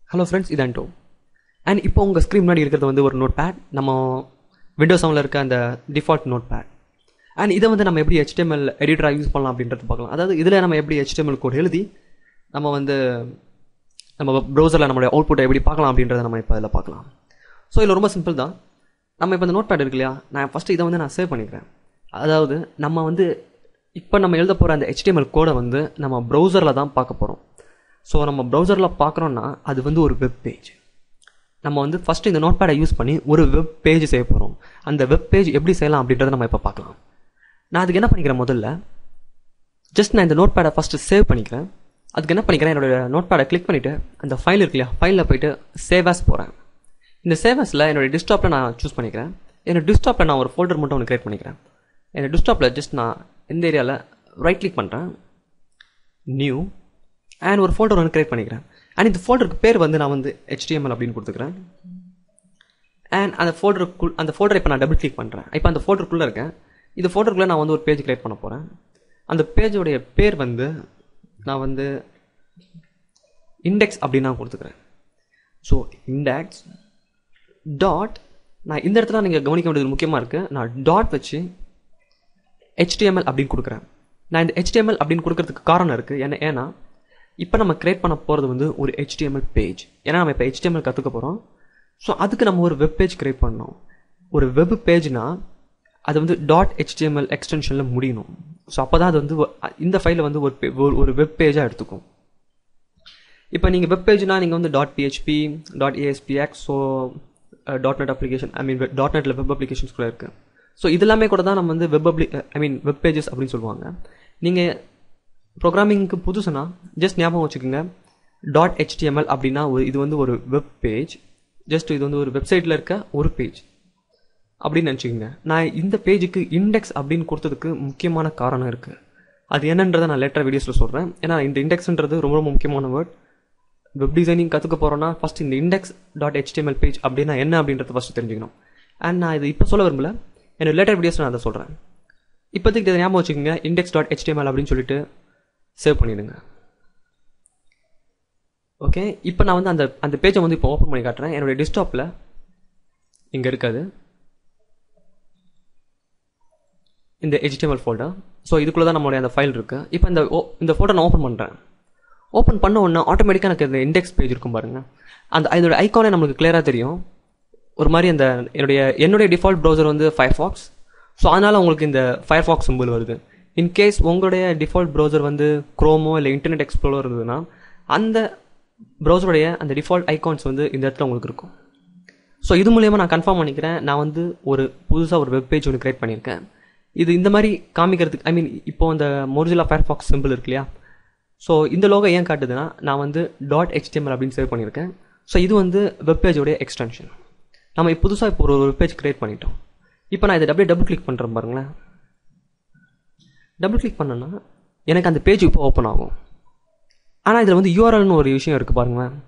hello friends இது அண்டோ and இப்போ உங்கள் ஸ்க்ரீன் முன்னாடி இருக்கிறது வந்து ஒரு நோட் பேட் நம்ம விண்டோஸ் செவனில் இருக்க அந்த டிஃபால்ட் நோட் பேட் அண்ட் இதை வந்து நம்ம எப்படி HTML எடிட்டராக யூஸ் பண்ணலாம் அப்படின்றது பார்க்கலாம் அதாவது இதில் நம்ம எப்படி HTML கோட் எழுதி நம்ம வந்து நம்ம ப்ரௌசரில் நம்மளுடைய அவுட்புட்டை எப்படி பார்க்கலாம் அப்படின்றத நம்ம இப்போ அதில் பார்க்கலாம் ஸோ இதில் ரொம்ப சிம்பிள் தான் நம்ம இப்போ இந்த நோட் பேட் இருக்கு இல்லையா நான் ஃபஸ்ட்டு இதை வந்து நான் சேவ் பண்ணிக்கிறேன் அதாவது நம்ம வந்து இப்போ நம்ம எழுத போகிற அந்த HTML கோடை வந்து நம்ம ப்ரௌசரில் தான் பார்க்க போகிறோம் ஸோ நம்ம ப்ரௌசரில் பார்க்குறோன்னா அது வந்து ஒரு வெப் பேஜ் நம்ம வந்து ஃபஸ்ட்டு இந்த நோட் பேடை யூஸ் பண்ணி ஒரு வெப் பேஜ் செய்ய போகிறோம் அந்த வெப் பேஜ் எப்படி செய்யலாம் அப்படின்றத நம்ம இப்போ பார்க்கலாம் நான் அதுக்கு என்ன பண்ணிக்கிறேன் முதல்ல ஜஸ்ட் நான் இந்த நோட் பேடை ஃபஸ்ட்டு சேவ் பண்ணிக்கிறேன் அதுக்கு என்ன பண்ணிக்கிறேன் என்னோட நோட் பேடை கிளிக் பண்ணிவிட்டு அந்த ஃபைல் இருக்கு இல்லையா ஃபைலில் போயிட்டு சேவ் ஆஸ் போகிறேன் இந்த சேவ் ஆஸில் என்னோட டிஸ்டாப்பில் நான் சூஸ் பண்ணிக்கிறேன் என்னோட டிஸ்டாப்பில் நான் ஒரு ஃபோல்டர் மட்டும் ஒன்று கிரியேட் பண்ணிக்கிறேன் என்னோட டிஸ்டாப்பில் ஜஸ்ட் நான் இந்த ஏரியாவில் ரைட் கிளிக் பண்ணுறேன் நியூ அண்ட் ஒரு ஃபோல்டர் ஒன்று கிரியேட் பண்ணிக்கிறேன் அண்ட் இந்த ஃபோல்டருக்கு பேர் வந்து நான் வந்து HTML அப்படின்னு கொடுத்துக்கிறேன் அண்ட் அந்த ஃபோல்டருக்குள் அந்த ஃபோல்டரை இப்போ நான் டபுள் கிளிக் பண்ணுறேன் இப்போ அந்த ஃபோல்டருக்குள்ளே இருக்கேன் இந்த ஃபோல்டருக்குள்ளே நான் வந்து ஒரு பேஜ் கிரியேட் பண்ண போகிறேன் அந்த பேஜோடைய பேர் வந்து நான் வந்து இண்டெக்ஸ் அப்படின்னு நான் கொடுத்துக்கிறேன் ஸோ இண்டெக்ஸ் டாட் நான் இந்த இடத்துல நீங்கள் கவனிக்க வேண்டியது முக்கியமாக இருக்குது நான் டாட் வச்சு HTML அப்படின்னு கொடுக்குறேன் நான் இந்த HTML அப்படின்னு கொடுக்கறதுக்கு காரணம் இருக்குது ஏன்னா ஏன்னா இப்போ நம்ம கிரியேட் பண்ண போகிறது வந்து ஒரு HTML பேஜ் ஏன்னா நம்ம இப்போ HTML கற்றுக்க போகிறோம் ஸோ அதுக்கு நம்ம ஒரு வெப் பேஜ் கிரியேட் பண்ணோம் ஒரு வெப் பேஜ்னா அது வந்து டாட் HTML எக்ஸ்டென்ஷனில் முடியணும் ஸோ அப்போ தான் அது வந்து ஒ- இந்த ஃபைலை வந்து ஒரு பே- ஒரு- ஒரு வெப் பேஜாக எடுத்துக்கும் இப்போ நீங்கள் வெப் பேஜ்னா நீங்கள் வந்து dot PHP dot ASPX so dot net application I mean dot நெட்டில் வெப் அப்ளிகேஷன்ஸ் கூட இருக்குது ஸோ இதெல்லாமே கூட தான் நம்ம வந்து வெப் அப்ளி ஐ மீன் வெப் பேஜஸ் அப்படின்னு சொல்லுவாங்க நீங்கள் ப்ரோக்ராமிங்க்கு புதுசுனா ஜஸ்ட் ஞாபகம் வச்சுக்கோங்க டாட் HTML அப்படின்னா ஒரு- இது வந்து ஒரு வெப் பேஜ் ஜஸ்ட் இது வந்து ஒரு வெப்சைட்டில் இருக்க ஒரு பேஜ் அப்படின்னு நினச்சிக்கோங்க நான் இந்த பேஜுக்கு இண்டெக்ஸ் அப்படின்னு கொடுத்ததுக்கு முக்கியமான காரணம் இருக்குது அது என்னன்றதை நான் லேட்டர் வீடியோஸில் சொல்கிறேன் ஏன்னா இந்த இண்டெக்ஸ்ன்றது ரொம்ப ரொம்ப முக்கியமான வேர்ட் வெப் டிசைனிங் கற்றுக்க போகிறோன்னா ஃபஸ்ட் இந்த இண்டெக்ஸ் டாட் HTML பேஜ் அப்படின்னா என்ன அப்படின்றத ஃபஸ்ட்டு தெரிஞ்சுக்கணும் அண்ட் நான் இது இப்போ சொல்ல விரும்பல என்னோட லேட்டர் வீடியோஸ் நான் அதை சொல்கிறேன் இப்போதைக்கு இதை ஞாபகம் வச்சுக்கோங்க இண்டெக்ஸ் டாட் HTML அப்படின்னு சொல்லிட்டு சேவ் பண்ணிடுங்க ஓகே இப்போ நான் வந்து அந்த அந்த பேஜை வந்து இப்போ ஓப்பன் பண்ணி காட்டுறேன் என்னுடைய டெஸ்க்டாப்பில் இங்கே இருக்காது இந்த HTML ஃபோல்டர் ஸோ இதுக்குள்ளே தான் நம்மளுடைய அந்த ஃபைல் இருக்குது இப்போ இந்த o- இந்த ஃபோட்டோ நான் ஓப்பன் பண்ணுறேன் ஓப்பன் பண்ண உடனே ஆட்டோமேட்டிக்காக எனக்கு இந்த இண்டெக்ஸ் பேஜ் இருக்கும் பாருங்க அந்த இதோட ஐக்கானே நம்மளுக்கு கிளியராக தெரியும் ஒரு மாதிரி அந்த என்னுடைய என்னுடைய டிஃபால்ட் ப்ரௌசர் வந்து ஃபயர்ஃபாக்ஸ் ஸோ அதனால் உங்களுக்கு இந்த ஃபயர்ஃபாக்ஸ் சிம்பிள் வருது இன்கேஸ் உங்களுடைய டிஃபால்ட் ப்ரௌசர் வந்து குரோமோ இல்லை இன்டர்நெட் எக்ஸ்ப்ளோரர் இருந்ததுன்னா அந்த ப்ரௌசருடைய அந்த டிஃபால்ட் ஐகான்ஸ் வந்து இந்த இடத்துல உங்களுக்கு இருக்கும் ஸோ இது மூலியமாக நான் கன்ஃபார்ம் பண்ணிக்கிறேன் நான் வந்து ஒரு புதுசாக ஒரு வெப் பேஜ் ஒன்று கிரியேட் பண்ணியிருக்கேன் இது இந்த மாதிரி காமிக்கிறதுக்கு ஐ மீன் இப்போ அந்த மொரிஜிலா ஃபயர்ஃபாக்ஸ் சிம்பிள் இருக்கு இல்லையா ஸோ இந்த லோகோ ஏன் காட்டுதுன்னா நான் வந்து டாட் HTML அப்படின்னு சேவ் பண்ணியிருக்கேன் ஸோ இது வந்து வெப் பேஜோடைய எக்ஸ்டென்ஷன் நம்ம இப்போ புதுசாக இப்போ ஒரு வெப் பேஜ் கிரியேட் பண்ணிட்டோம் இப்போ நான் இதை டபுள் டபுள் கிளிக் பண்ணுறேன் பாருங்களேன் டபுள் கிளிக் பண்ணேன்னா எனக்கு அந்த பேஜ் இப்போ ஓப்பன் ஆகும் ஆனால் இதில் வந்து யூஆர்எல்னு ஒரு விஷயம் இருக்குது பாருங்களேன்